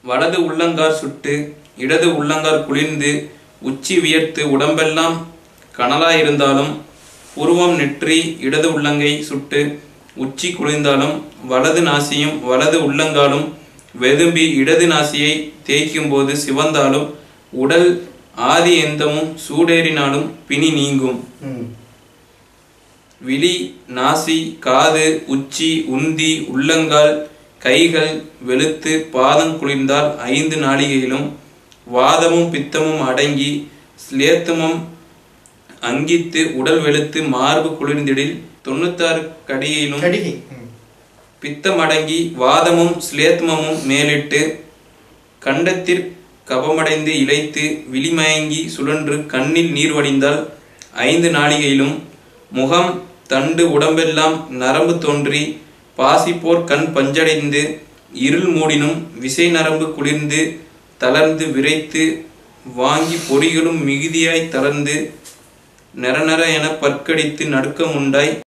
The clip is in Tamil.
வலது உள்ளங்கார் சுட்டு இடது உள்ளங்கார் குளிர்ந்து உச்சி வியர்த்து உடம்பெல்லாம் கனலாயிருந்தாலும் புருவம் நெற்றி இடது உள்ளங்கை சுட்டு உச்சி குளிர்ந்தாலும் வலது நாசியும் வலது உள்ளங்காலும் வெதும்பி இடது நாசியை தேய்க்கும் போது சிவந்தாலும் உடல் ஆதி எந்தமும் சூடேறினாலும் பிணி நீங்கும் ம் விழி நாசி காது உச்சி உந்தி உள்ளங்கால் கைகள் வெளுத்து பாதம் குளிர்ந்தால் ஐந்து நாளிகையிலும் வாதமும் பித்தமும் அடங்கி ஸ்லேத்தமும் அங்கித்து உடல் வெளுத்து மார்பு குளிர்ந்திடில் தொண்ணூத்தாறு கடிகையிலும் கடிகை ம் பித்தம் அடங்கி வாதமும் ஸ்லேத்மமும் மேலிட்டு கண்டத்திற் கபமடைந்து இளைத்து விழிமயங்கி சுழன்று கண்ணில் நீர் வடிந்தால் ஐந்து நாளிகையிலும் முகம் தண்டு உடம்பெல்லாம் நரம்பு தோன்றி பாசிப்போர் கண் பஞ்சடைந்து இருள் மூடினும் விசை நரம்பு குளிர்ந்து தளர்ந்து விரைத்து வாங்கி பொறிகளும் மிகுதியாய் தளர்ந்து நெர நெர என பற்கடித்து நடுக்கம் உண்டாய்